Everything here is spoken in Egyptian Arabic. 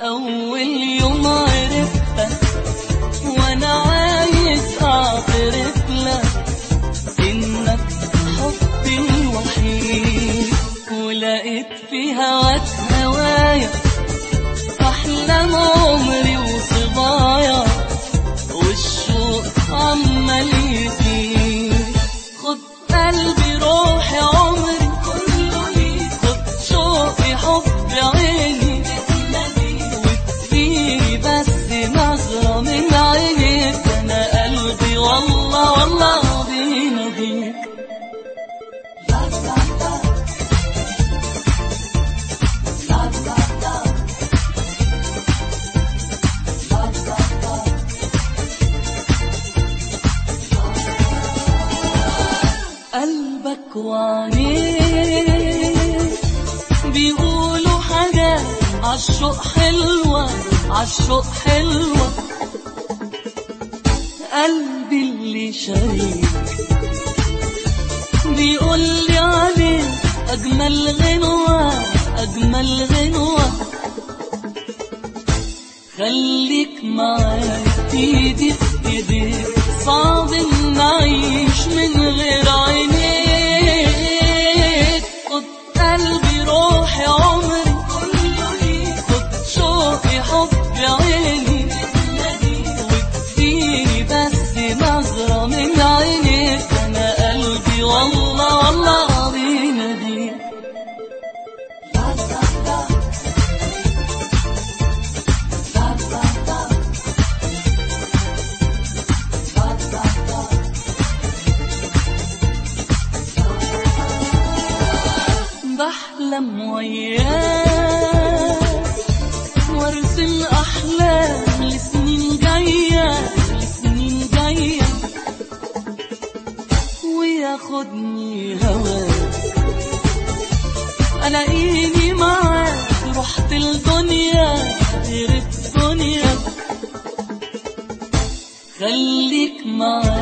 أول يوم عرفتك وأنا عايز أعترف لك إنك حبي الوحيد ولقيت في هواك هوايا أحلام عمري وصبايا والشوق عمال يزيد خد قلبي روحي عمري كله ليك خد شوقي حبي عيني وتجيلي بس نظرة من عينيك أنا قلبي والله والله بيناديك قلبك وعينيك بيقولوا حاجات عالشوق حلوة عالشوق حلوة قلبي اللي شريك بيقول لي عليك أجمل غنوة أجمل غنوة خليك معايا ايدي في ايديك صعب إن نعيش من غير عينيك خد قلبي روحي عمري كله ليك خد شوقي حبي عيني وتديني بس نظرة من عينيك أنا قلبي والله والله بيناديك بحلم وياك وارسم احلام لسنين جايه لسنين جايه وياخدني هواك الاقيني معاك رحت الدنيا غير الدنيا خليك معاك